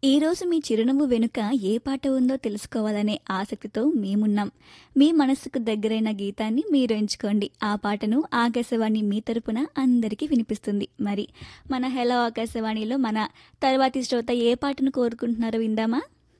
ఈరోజు మీ చిరునవ్వు వెనుక ఏ పాట ఉందో తెలుసుకోవాలనే ఆసక్తితో మేమున్నాం మీ మనస్సుకు దగ్గరైన గీతాన్ని మీరు ఎంచుకోండి ఆ పాటను ఆకాశవాణి మీ తరపున అందరికీ వినిపిస్తుంది మరి మన హెలో ఆకాశవాణిలో మన తర్వాతి శ్రోత ఏ పాటను కోరుకుంటున్నారో విందామా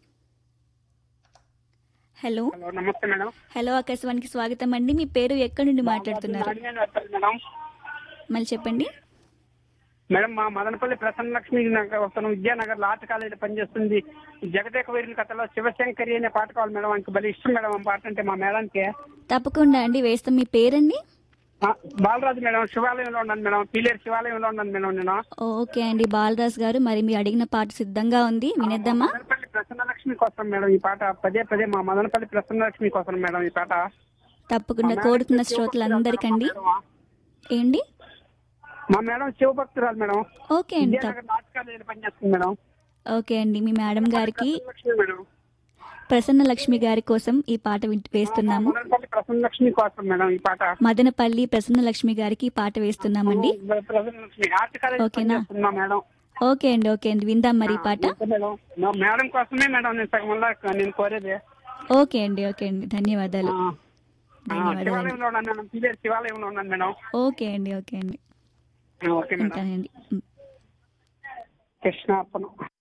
హలో హలో నమస్తే మేడం హలో ఆకాశవాణికి స్వాగతం అండి మీ పేరు ఎక్కడి నుండి మాట్లాడుతున్నారు నాడినేని వస్తారు మేడం మళ్ళీ చెప్పండి మేడం మా మదనపల్లి ప్రసన్న లక్ష్మి నగర్ వస్తాను విద్యానగర్ లో ఆర్ట్ కాలేజీలో పనిచేస్తుంది జగదేక వీరిని కథలో శివశంకరి అనే పాట కావాలి మేడం ఆయనకి భలే ఇష్టం మేడం ఆ పాట అంటే మా మేడానికి తప్పకుండా అండి వేస్తాం మీ పేరండి ఆ, బాలరాజు మేడం శివాలయంలో ఉన్నాను మేడం పీలేరు శివాలయంలో ఉన్నాను మేడం నేను ఓకే అండి బాలరాజ్ గారు మరి మీరు అడిగిన పాట సిద్ధంగా ఉంది వినేద్దామా మదనపల్లి ప్రసన్న లక్ష్మి కోసం మేడం ఈ పాట పదే పదే మా మదనపల్లి ప్రసన్న లక్ష్మి కోసం మేడం ఈ పాట తప్పకుండా కోరుతున్న శ్రోతలందరికండి ఏంటి మా మేడం శివభక్తురాలు మేడం ఓకే అండి తప్ప- విద్యానగర్ ఆర్ట్ కాలేజీలో పనిచేస్తుంది మేడం ఓకే అండి మీ మేడం గారికి ప్రసన్న లక్ష్మి మేడం ప్రసన్న లక్ష్మి గారి కోసం ఈ పాట విన్- వేస్తున్నాము మదనపల్లి ప్రసన్న లక్ష్మి కోసం మేడం ఈ పాట మదనపల్లి ప్రసన్న లక్ష్మి గారికి ఈ పాట వేస్తున్నామండి ప్రసన్న లక్ష్మి ఆర్ట్ కాలేజ్ ఓకేనా? పనిచేస్తున్నా మేడం ఓకే అండి ఓకే అండి విందాం మరి ఈ పాట ఓకే మేడం నా మేడం కోసమే మేడం నేను సగం వల్ల నేను కోరేది ఓకే అండి ఓకే అండి ధన్యవాదాలు ఆ, ఆ, ధన్యవాదాలు శివాలయంలో ఉన్నాను మేడం పీలేరు శివాలయంలో ఉన్నాను మేడం ఓకే అండి ఓకే అండి ఆ, ఓకే మేడం ఉంటానండి కృష్ణార్పణం